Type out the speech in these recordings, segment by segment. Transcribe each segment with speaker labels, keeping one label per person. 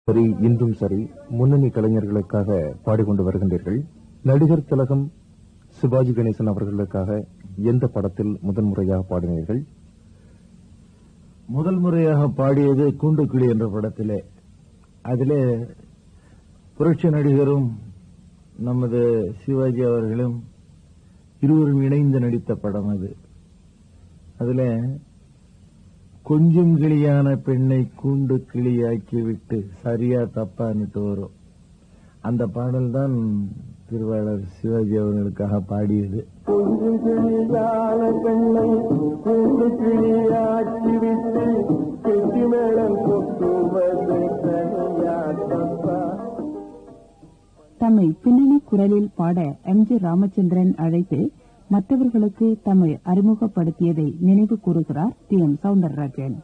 Speaker 1: சரி இன்றும் சரி முன்னணி கலைஞர்களுக்காக பாடிக்கொண்டு வருகின்றீர்கள் நடிகர் திலகம் சிவாஜி கணேசன் அவர்களுக்காக எந்த படத்தில் முதன்முறையாக பாடினீர்கள்
Speaker 2: முதல் முறையாக பாடியது கூண்டுக்கிளி என்ற படத்திலே அதிலே புரட்சி நடிகரும் நமது சிவாஜி அவர்களும் இருவரும் இணைந்து நடித்த படம் அது அதுல கொஞ்சம் கிளியான பெண்ணை கூண்டு கிளியாக்கி விட்டு சரியா தப்பான்னுட்டு வரும் அந்த பாடல் தான் திருவாளர் சிவாஜி அவர்களுக்காக பாடியது
Speaker 3: கொஞ்சம் கிளியான பெண்ணை கூண்டு கிளியாக்கிவிட்டு கெட்டி மேளம் கொட்டுவது தனியா தப்பா
Speaker 4: தம்மை பின்னணி குரலில் பாட எம் ஜி ராமச்சந்திரன் அழைத்து மற்றவர்களுக்கு தம்மை அறிமுகப்படுத்தியதை நினைவு கூறுகிறார் டி எம் சவுந்தரராஜன்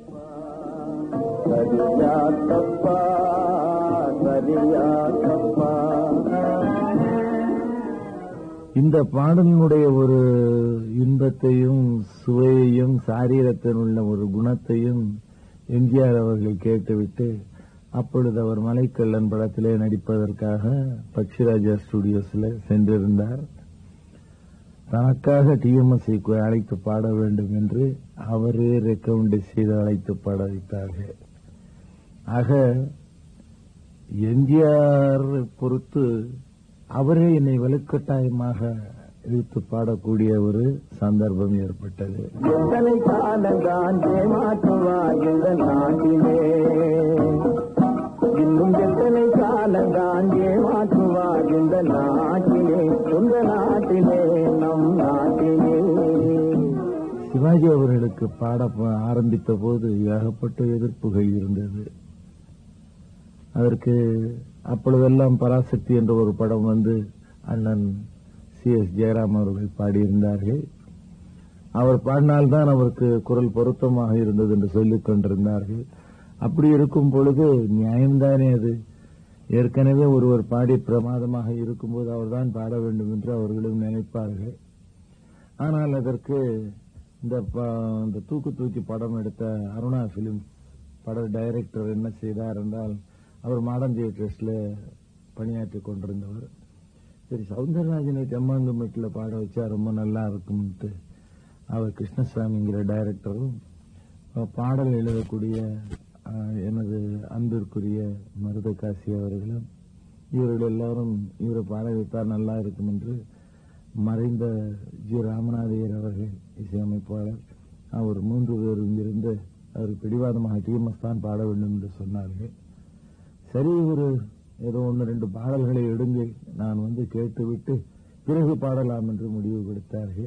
Speaker 3: சரியா தப்பா சரியா தப்பா
Speaker 2: இந்த பாடலினுடைய ஒரு இன்பத்தையும் சுவையையும் சாரீரத்தில் உள்ள ஒரு குணத்தையும் எம்ஜிஆர் அவர்கள் கேட்டுவிட்டு அப்பொழுது அவர் மலைக்கல்லன் படத்திலே நடிப்பதற்காக பக்ஷிராஜா ஸ்டுடியோஸ்ல சென்றிருந்தார் தனக்காக டிஎம்எஸ்ஐக்கு அழைத்து பாட வேண்டும் என்று அவரே ரெக்கமெண்ட் செய்து அழைத்து பாட வைத்தார்கள் ஆக எம்ஜிஆர் பொறுத்து அவரே என்னை வலுக்கட்டாயமாக இழுத்து பாடக்கூடிய ஒரு சந்தர்ப்பம் ஏற்பட்டது
Speaker 3: எத்தனை காலந்தான் ஏமாற்றுவார் இந்த நாட்டிலே இன்னும் எத்தனை காலந்தான் ஏமாற்றுவார் இந்த நாட்டிலே சொந்த நாட்டிலே நம் நாட்டிலே
Speaker 2: சிவாஜி அவர்களுக்கு பாட ப- ஆரம்பித்த போது ஏகப்பட்ட எதிர்ப்புகள் இருந்தது அதற்கு அப்பொழுதெல்லாம் பராசக்தி என்ற ஒரு படம் வந்து அண்ணன் சி எஸ் ஜெயராம் அவர்கள் பாடியிருந்தார்கள் அவர் பாடினால்தான் அவருக்கு குரல் பொருத்தமாக இருந்தது என்று சொல்லிக் கொண்டிருந்தார்கள் அப்படி இருக்கும் பொழுது நியாயம்தானே அது ஏற்கனவே ஒருவர் பாடி பிரமாதமாக இருக்கும்போது அவர்தான் பாட வேண்டும் என்று அவர்களும் நினைப்பார்கள் ஆனால் அதற்கு இந்த ப- இந்த தூக்கு தூக்கி படம் எடுத்த அருணா பிலிம் பட டைரக்டர் என்ன செய்தார் என்றால் அவர் மாடர்ன் தியேட்டர்ஸ்ல பணியாற்றி கொண்டிருந்தவர் சரி சவுந்தரராஜனை தெம்மாங்குமெட்டில் பாட வச்சா ரொம்ப நல்லா இருக்கும்ட்டு அவர் கிருஷ்ணசாமிங்கிற டைரக்டரும் அஹ், பாடல் எழுதக்கூடிய அஹ், எனது அன்பிற்குரிய மருதகாசி அவர்களும் இவர்கள் எல்லாரும் இவரை பாட வைத்தால் நல்லா இருக்கும் என்று மறைந்த ஜி ராமநாதையர் அவர்கள் இசையமைப்பாளர் அவர் மூன்று பேர் இங்கிருந்து அவர் பிடிவாதமாக டிஎம்எஸ் தான் பாட வேண்டும் என்று சொன்னார்கள் சரி ஒரு ஏதோ ஒன்று ரெண்டு பாடல்களை எடுங்கள் நான் வந்து கேட்டுவிட்டு பிறகு பாடலாம் என்று முடிவு கொடுத்தார்கள்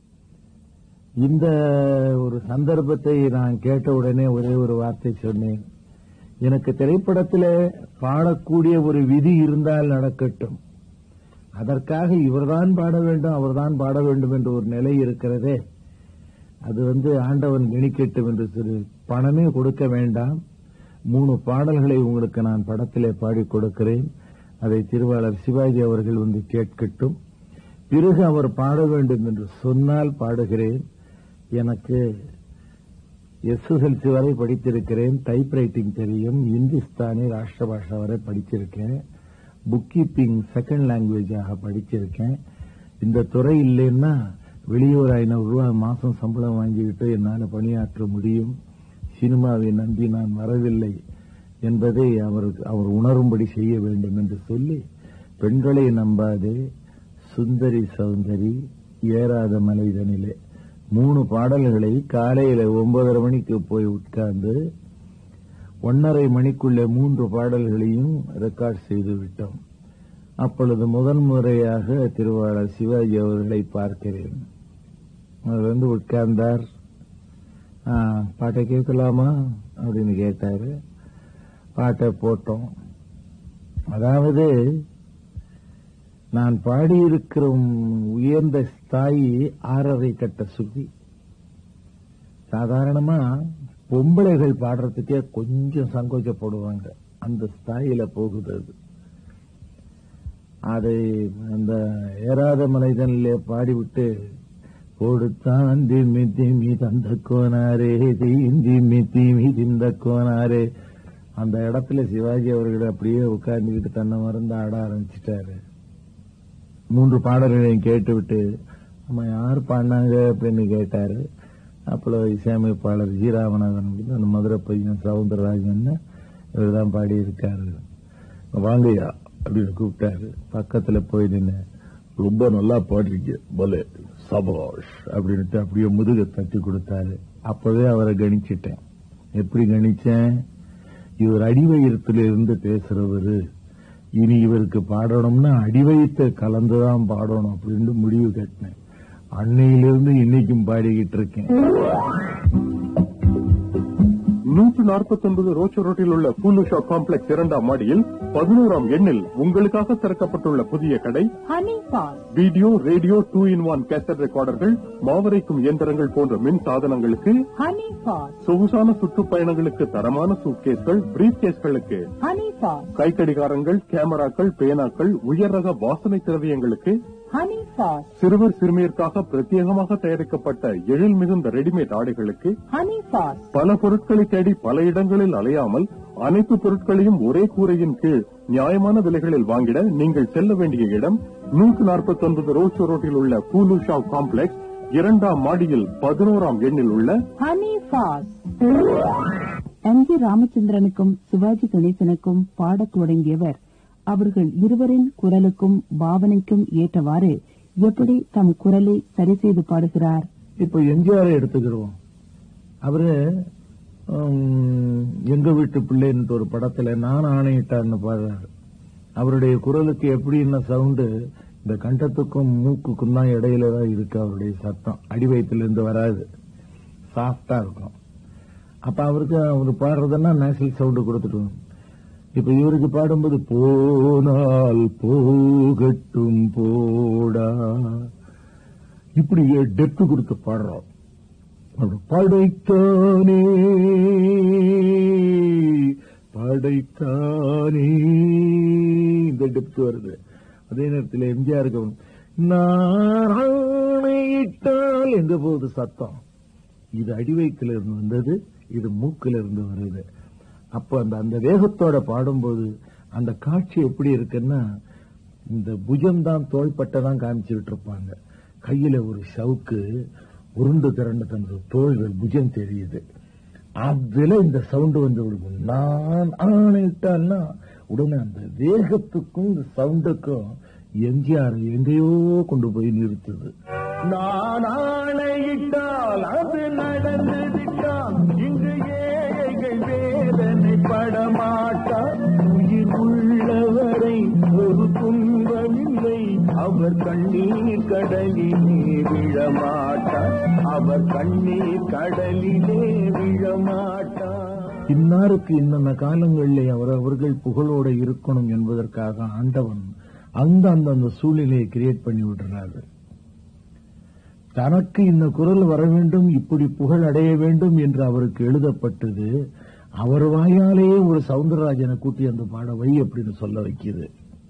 Speaker 2: இந்த ஒரு சந்தர்ப்பத்தை நான் கேட்ட உடனே ஒரே ஒரு வார்த்தை சொன்னேன் எனக்கு திரைப்படத்திலே பாடக்கூடிய ஒரு விதி இருந்தால் நடக்கட்டும் அதற்காக இவர்தான் பாட வேண்டும் அவர்தான் பாட வேண்டும் என்ற ஒரு நிலை இருக்கிறதே அது வந்து ஆண்டவன் கணிக்கட்டும் என்று திரு பணமே கொடுக்க வேண்டாம் மூணு பாடல்களை உங்களுக்கு நான் படத்திலே பாடிக் கொடுக்கிறேன் அதை திருவாளர் சிவாஜி அவர்கள் வந்து கேட்கட்டும் பிறகு அவர் பாட வேண்டும் என்று சொன்னால் பாடுகிறேன் எனக்கு எஸ்எஸ்எல்சி வரை படித்திருக்கிறேன் டைப் ரைட்டிங் தெரியும் இந்துஸ்தானி ராஷ்டிர பாஷா வரை படிச்சிருக்கேன் புக் கீப்பிங் செகண்ட் லாங்குவேஜாக படிச்சிருக்கேன் இந்த துறை இல்லைன்னா வெளியூர் ஐநூறு ரூபாய் மாசம் சம்பளம் வாங்கிவிட்டு என்னால் பணியாற்ற முடியும் சினிமாவை நம்பி நான் வரவில்லை என்பதை அவருக்கு அவர் உணரும்படி செய்ய வேண்டும் என்று சொல்லி பெண்களை நம்பாதே சுந்தரி சௌந்தரி ஏறாத மலைதனிலே மூணு பாடல்களை காலையில ஒன்பதரை மணிக்கு போய் உட்கார்ந்து ஒன்னரை மணிக்குள்ளே மூன்று பாடல்களையும் ரெக்கார்ட் செய்து விட்டோம் அப்பொழுது முதல் முறையாக திருவாளர் சிவாஜி அவர்களை பார்க்கிறேன் அவர் வந்து உட்கார்ந்தார் "ஆ, பாட்டை கேட்கலாமா அப்படின்னு கேட்டாரு பாட்டை போட்டோம் அதாவது நான் பாடியிருக்கிற உயர்ந்த ஸ்தாயி ஆறரை கட்ட சுத்தி சாதாரணமா பொம்பளைகள் பாடுறதுக்கே கொஞ்சம் சங்கோச்சப்படுவாங்க அந்த ஸ்தாயில போகுது அது அதை அந்த ஏறாத மலைதனிலே பாடிவிட்டு கொடுத்தான் திம்மி திம்மி தந்த கோனாரே தீந்தி திம்மி திம்மி திந்த கோனாரே அந்த இடத்துல சிவாஜி அவர்கள் அப்படியே உட்கார்ந்துக்கிட்டு தன்னை மறந்து ஆட ஆரம்பிச்சிட்டாரு மூன்று பாடல்களையும் கேட்டுவிட்டு நம்ம யார் பாடினாங்க அப்படின்னு கேட்டாரு அப்போ இசையமைப்பாளர் ஜி ராமநாதன் அப்படின்னு அந்த மதுரை பையன் சவுந்தரராஜன் இவர் தான் பாடி இருக்காரு வாங்கய்யா அப்படின்னு கூப்பிட்டாரு பக்கத்துல போய் நின்று ரொம்ப நல்லா பாடுறீங்க பலே சபாஷ் அப்படின்ட்டு அப்படியே முதுக தட்டி கொடுத்தாரு அப்பவே அவரை கணிச்சிட்டேன் எப்படி கணிச்சேன் இவர் அடிவயிறத்துல இருந்து பேசுறவரு இனி இவருக்கு பாடணும்னா அடிவயித்தை கலந்துதான் பாடணும் அப்படின்னு முடிவு கட்டினேன் அன்னையிலிருந்து இன்னைக்கும் பாடிக்கிட்டு இருக்கேன்
Speaker 5: நூற்று நாற்பத்தி ஒன்பது ரோச்சோ ரோட்டில் உள்ள பூலுஷா காம்ப்ளெக்ஸ் இரண்டாம் மாடியில் பதினோராம் எண்ணில் உங்களுக்காக திறக்கப்பட்டுள்ள புதிய கடை
Speaker 4: ஹனி பால்
Speaker 5: video radio two in one cassette ரெக்கார்டர்கள் மாவரைக்கும் இயந்திரங்கள் போன்ற மின் சாதனங்களுக்கு
Speaker 4: ஹனி பால்
Speaker 5: சொகுசான சுற்றுப்பயணங்களுக்கு தரமான சூட்கேஸ்கள் பிரீஃப் கேஸ்களுக்கு
Speaker 4: ஹனி பால்
Speaker 5: கை கடிகாரங்கள் கேமராக்கள் பேனாக்கள் உயர் ரக வாசனை திரவியங்களுக்கு
Speaker 4: ஹனி பால்
Speaker 5: சிறுவர் சிறுமியருக்காக பிரத்யேகமாக தயாரிக்கப்பட்ட எழில் மிகுந்த ரெடிமேட் ஆடைகளுக்கு
Speaker 4: ஹனி பால்
Speaker 5: பல பொருட்களை தேடி பல இடங்களில் அலையாமல் அனைத்து பொருட்களையும் ஒரே கூரையின் கீழ் நியாயமான விலைகளில் வாங்கிட நீங்கள் செல்ல வேண்டிய இடம் நூற்று நாற்பத்தி ஒன்பது ரோச்சோ ரோட்டில் உள்ள பூலு ஷாப் காம்ப்ளெக்ஸ் இரண்டாம் மாடியில் பதினோராம் எண்ணில் உள்ள
Speaker 4: ஹனி பால் எம் ஜி ராமச்சந்திரனுக்கும் சிவாஜி கணேசனுக்கும் பாடத் தொடங்கியவர் அவர்கள் இருவரின் குரலுக்கும் பாவனைக்கும் ஏற்றவாறு எப்படி தம் குரலை சரி செய்து பாடுகிறார்
Speaker 2: இப்போ எம்ஜிஆரை எடுத்துக்கிடுவோம் அவரு உம், எங்க வீட்டு பிள்ளைன்னு ஒரு படத்துல நான் ஆணையிட்டான்னு பாடுறாரு அவருடைய குரலுக்கு எப்படி என்ன சவுண்டு இந்த கண்டத்துக்கும் மூக்குக்கும் தான் இடையில தான் இருக்கு அவருடைய சத்தம் அடிவயத்துல இருந்து வராது சாஃப்டா இருக்கும் அப்ப அவருக்கு அவர் பாடுறதுன்னா நேஷனல் சவுண்டு கொடுத்துட்டு இப்ப இவருக்கு பாடும்போது போனால் போகட்டும் போடா இப்படி டெப்த் கொடுத்து பாடுறோம் அப்படி படைத்தானே படைத்தானே இந்த டெப்த் வருது அதே நேரத்தில் எம்ஜிஆருக்கு நான் ஆணையிட்டால் எங்க போகுது சத்தம் இது அடிவயத்துல இருந்து வந்தது இது மூக்குல இருந்து வருது அப்ப அந்த அந்த வேகத்தோட பாடும்போது அந்த காட்சி எப்படி இருக்குன்னா இந்த புஜம் தான் தோள்பட்டை தான் காமிச்சுக்கிட்டு இருப்பாங்க கையில ஒரு சவுக்கு உருண்டு திரண்டு தந்த தோள்கள் புஜம் தெரியுது அதுல இந்த சவுண்ட் வந்து விடுக்கும் நான் ஆணையிட்டான்னா உடனே அந்த வேகத்துக்கும் இந்த சவுண்டுக்கும் எம்ஜிஆர் எங்கேயோ கொண்டு போய் நிறுத்துது நான் ஆணையிட்டால் அது நடந்து விட்டால் இங்கு ஏழைகள் வேதனை படமாட்டார் உயிர் உள்ளவரை ஒரு துன்பமில்லை அவர் கண்ணீர் கடலிலே விழமாட்டார் அவர் கண்ணீர் கடலிலே விழமாட்டார் இன்னாருக்கு இன்னென்ன காலங்களிலே அவர் அவர்கள் புகழோட இருக்கணும் என்பதற்காக ஆண்டவன் அந்த அந்த அந்த சூழ்நிலையை கிரியேட் பண்ணி விடுறாரு தனக்கு இந்த குரல் வர வேண்டும் இப்படி புகழ் அடைய வேண்டும் என்று அவருக்கு எழுதப்பட்டது அவர் வாயாலேயே ஒரு சவுந்தரராஜனை கூட்டி அந்த பாட வை அப்படின்னு சொல்ல வைக்குது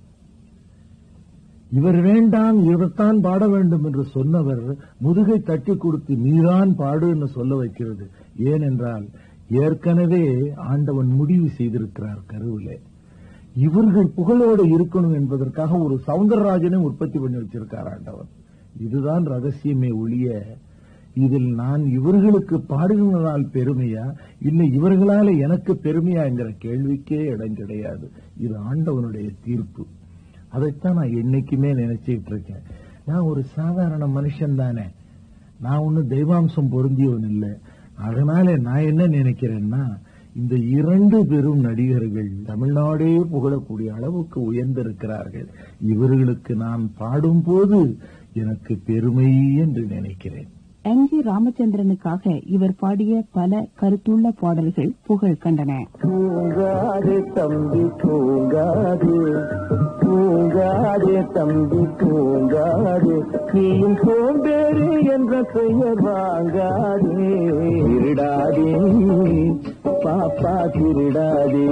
Speaker 2: இவர் வேண்டாம் இவர்தான் பாட வேண்டும் என்று சொன்னவர் முதுகை தட்டி கொடுத்து நீதான் பாடு என்று சொல்ல வைக்கிறது ஏனென்றால் ஏற்கனவே ஆண்டவன் முடிவு செய்திருக்கிறார் கருவிலே இவர்கள் புகழோடு இருக்கணும் என்பதற்காக ஒரு சவுந்தரராஜனை உற்பத்தி பண்ணி வச்சிருக்கார் ஆண்டவன் இதுதான் ரகசியமே ஒழிய இதில் நான் இவர்களுக்கு பாடுகிறதால் பெருமையா இல்லை இவர்களால எனக்கு பெருமையா என்கிற கேள்விக்கே இடம் கிடையாது இது ஆண்டவனுடைய தீர்ப்பு அதைத்தான் நான் என்னைக்குமே நினைச்சிட்டு இருக்கேன் நான் ஒரு சாதாரண மனுஷன் தானே நான் ஒன்னும் தெய்வாம்சம் பொருந்தியவன் இல்லை அதனால நான் என்ன நினைக்கிறேன்னா இந்த இரண்டு பெரும் நடிகர்கள் தமிழ்நாடே புகழக்கூடிய அளவுக்கு உயர்ந்திருக்கிறார்கள் இவர்களுக்கு நான் பாடும்போது எனக்கு பெருமை என்று நினைக்கிறேன்
Speaker 4: எம் ஜி ராமச்சந்திரனுக்காக இவர் பாடிய பல கருத்துள்ள பாடல்கள் புகழ் கண்டன
Speaker 3: தூங்காதே தம்பி தூங்காதே தூங்காதே தம்பி தூங்காதே நீயும் சோம்பேறி என்ற பெயர் வாங்காதே திருடாதே பாப்பா திருடாதே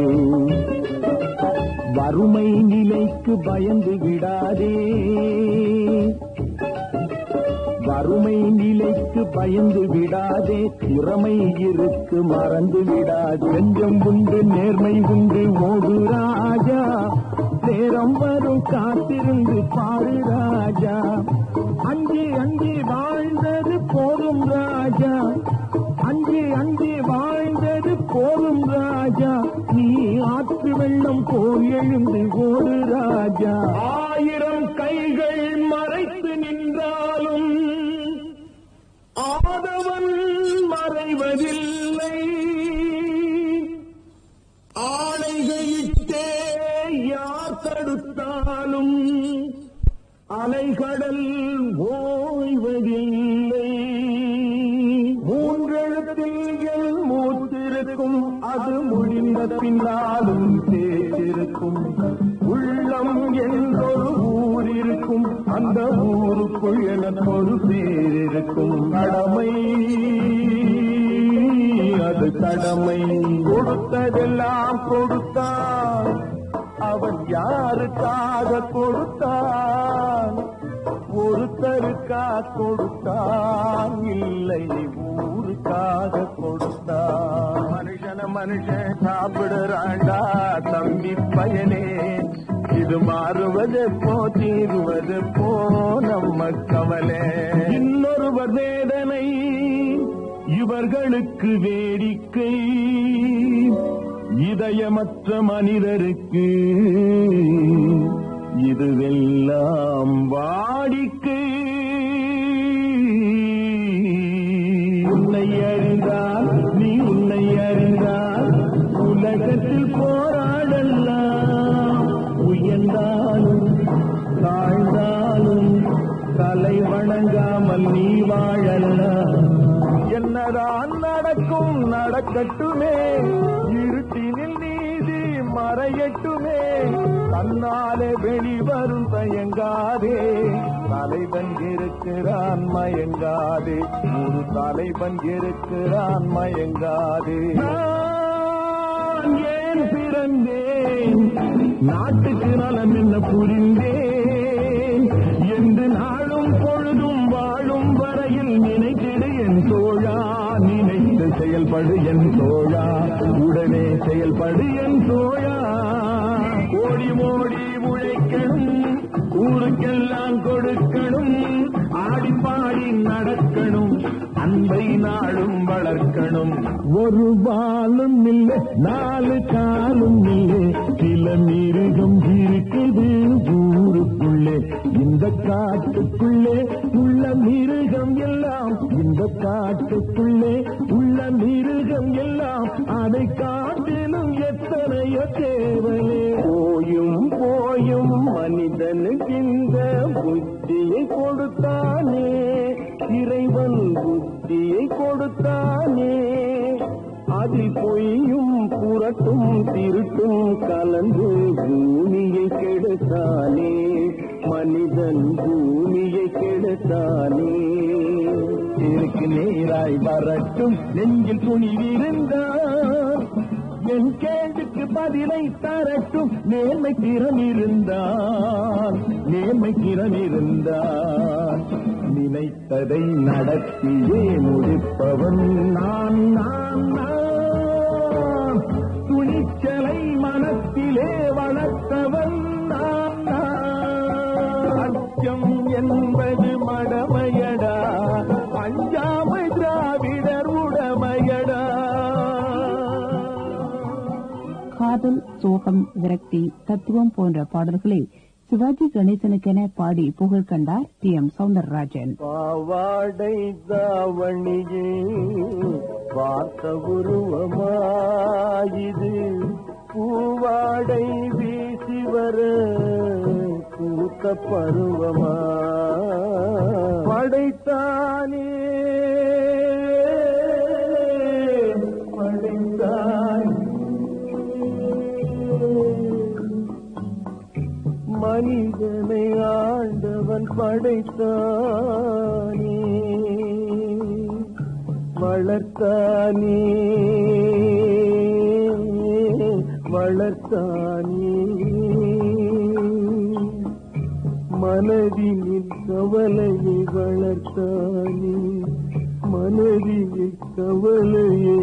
Speaker 3: வறுமை நிலைக்கு பயந்து விடாதே அருமை நிலைக்கு பயந்து விடாதே திறமை இருக்கு மறந்து விடாதே நெஞ்சம் உண்டு நேர்மை உண்டு ஓடு ராஜா நேரம் வரும் காத்திருந்து பாரு ராஜா அங்கே அங்கே வாழ்ந்தது போதும் ராஜா அங்கே அங்கே வாழ்ந்தது போதும் ராஜா நீ ஆற்று வெள்ளம் போல் எழுந்து ஓடு ராஜா ஆயிரம் கைகள் மறைத்து நின்றாலும் ஆதவன் மறைவதில்லை ஆணைகளிட்டே யார் தடுத்தாலும் அலைகடல் ஓய்வதில்லை மூன்றெழுத்தில் என் மூத்திருக்கும் அது முடிந்த பின்னாலும் தேர்ந்திருக்கும் உள்ளம் என்றொரு ஊர் இருக்கும் அந்த ஊருக்குள் எனக்கு ஒரு பேர் இருக்கும் கடமை அது கடமை கொடுத்ததெல்லாம் கொடுத்தான் அவன் யாருக்காக கொடுத்தான் ஒருத்தருக்கா கொடுத்தான் இல்லை ஊருக்காக கொடுத்தான் மனுஷன மனுஷன் சாப்பிடுறாண்டா தம்பி பயனே இது மாறுவது போ தீருவது போ நம்ம கவலை இன்னொருவர் வேதனை இவர்களுக்கு வேடிக்கை இதயமற்ற மனிதருக்கு இதுவெல்லாம் வாடிக்கை உன்னை அறிந்தால் நீ உன்னை அறிந்தால் உலகத்தில் போராடலாம் உயர்ந்தாலும் தாழ்ந்தாலும் தலை வணங்காமல் நீ வாழலாம் என்னதான் நடக்கும் நடக்கட்டுமே இருட்டினில் நீதி மறையட்டுமே தன்னாலே வெளிவரும் தயங்காதே தலைவன் இருக்கிறான் மயங்காதே ஒரு தலைவன் இருக்கிறான் மயங்காதே நான் ஏன் பிறந்தேன் நாட்டுக்கு நலம் என்ன புரிந்தேன் என்று நாளும் பொழுதும் வாழும் வரையில் நினைத்திடு என் தோழா நினைத்து செயல்படு என் தோழா உடனே செயல்படு என் தோழா ஓடி ஓடி உழைக்கணும் ஊருக்கெல்லாம் கொடுக்கணும் ஆடி பாடி நடக்கணும் அன்பை நாளும் வளர்க்கணும் ஒரு பாலும் இல்லை நாலு காலும் இல்லை சில மிருகம் இருக்குது ஊருக்குள்ளே இந்த காட்டுக்குள்ளே உள்ள மிருகம் எல்லாம் இந்த காட்டுக்குள்ளே உள்ள மிருகம் எல்லாம் அதை காட்டிலும் எத்தனையோ தேவனே போயும் போயும் மனிதனுக்கு இந்த புத்தியை கொடுத்தானே இறைவன் புத்தியை கொடுத்தானே அதில் பொய்யும் புரட்டும் திருட்டும் கலந்து பூமியை கெடுத்தானே மனிதன் பூமியை கெடுத்தானே எனக்கு நேராய் வரட்டும் நெஞ்சில் துணிவிருந்தார் என் கேள்விக்கு பதிலை தரட்டும் நேர்மை திறம் இருந்தான் நேர்மை திறம் இருந்தான் நினைத்ததை நடத்தியே முடிப்பவன் நான் நான் நான் துணிச்சலை மனத்திலே வளர்த்தவன் நான் நான் அச்சம் என்பது மடமையடா அஞ்சாமை திராவிடர் உடமையடா
Speaker 4: காதல் சோகம் விரக்தி தத்துவம் போன்ற பாடல்களை சிவாஜி கணேசனுக்கென பாடி புகழ் கண்டார் டி எம் சவுந்தரராஜன்
Speaker 3: பாவாடை தாவணியே பார்த்த உருவமாயிது பூவாடை வீசி வர பூத்த பருவமா படைத்தானே படைத்தானே மனிதனை ஆண்டவன் படைத்தானே வளர்த்தானே வளர்த்தானே மனதினில் கவலையை வளர்த்தானே மனதினில் கவலையை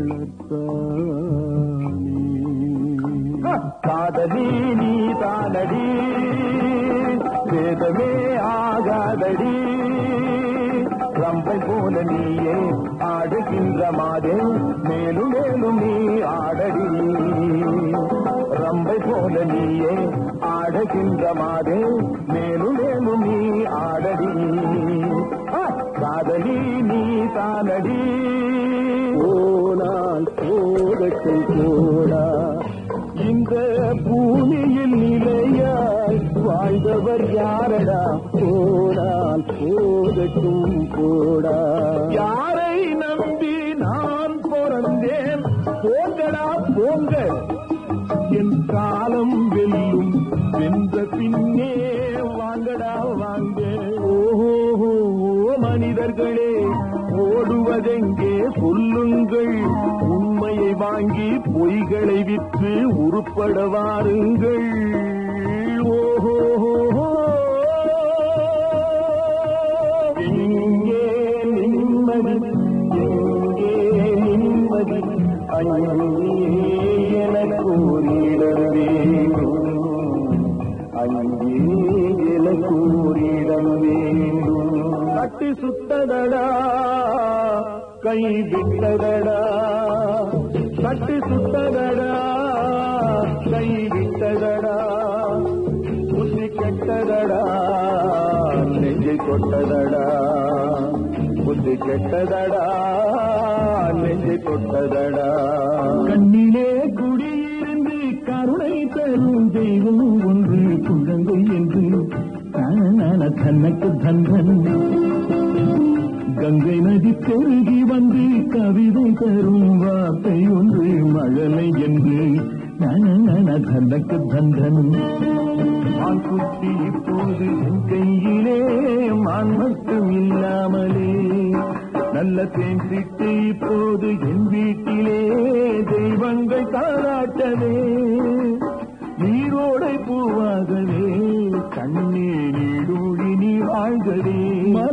Speaker 3: வளர்த்தானே
Speaker 2: காதலி நீ தானடி வேதமே ஆகாதடி ரம்பை போல நீயே ஆடுகின்ற மாதே மேலும் மேலும் நீ ஆடடி ரம்பை போல நீயே ஆடுகின்ற மாதே மேலும் மேலும் நீ ஆடடி ஆ, காதலி நீ தானடி
Speaker 3: போனால் போகட்டும் போடா இந்த பூமியில் நிலையாய் வாழ்ந்தவர் யாரடா போனால் போகட்டும் போடா
Speaker 2: யாரை நம்பி நான் பிறந்தேன் போங்கடா போங்க என் காலம் வெல்லும் வென்ற பின்னே வாங்கடா வாங்க ஓஹோ மனிதர்களே ஓடுவதெங்கே சொல்லுங்கள் உண்மையை வாங்கி பொய்களை விற்று உருப்பட வாருங்கள் ஓஹோ
Speaker 3: எங்கே நிம்மதி எங்கே நிம்மதி அங்கே எனக்கு ஓரிடம் வேண்டும் அங்கே எனக்கு ஓரிடம் வேண்டும்
Speaker 2: கட்டி சுட்டதடா கை விட்டதடா கட்டி சுட்டதடா கை விட்டதடா புத்தி கெட்டதடா நெஞ்சை தொட்டதடா புத்தி கெட்டதடா நெஞ்சை தொட்டதடா கண்ணிலே குடியிருந்து கருணை தரும் தெய்வம் ஒன்று குழந்தை என்று தான தனக்கு தந்தன் கங்கை நதி பெருகி வந்து கவிதை தரும் வார்த்தை ஒன்று மழலை என்று நான தனக்கு தந்தன் மான் குட்டி இப்போது என் கையிலே மான் மட்டும் இல்லாமலே நல்ல தேன் சிட்டு இப்போது என் வீட்டிலே தெய்வங்கள் தாராட்டவே நீரோடை பூவாகவே கண்ணே நீடோழி நீ வாழ்கவே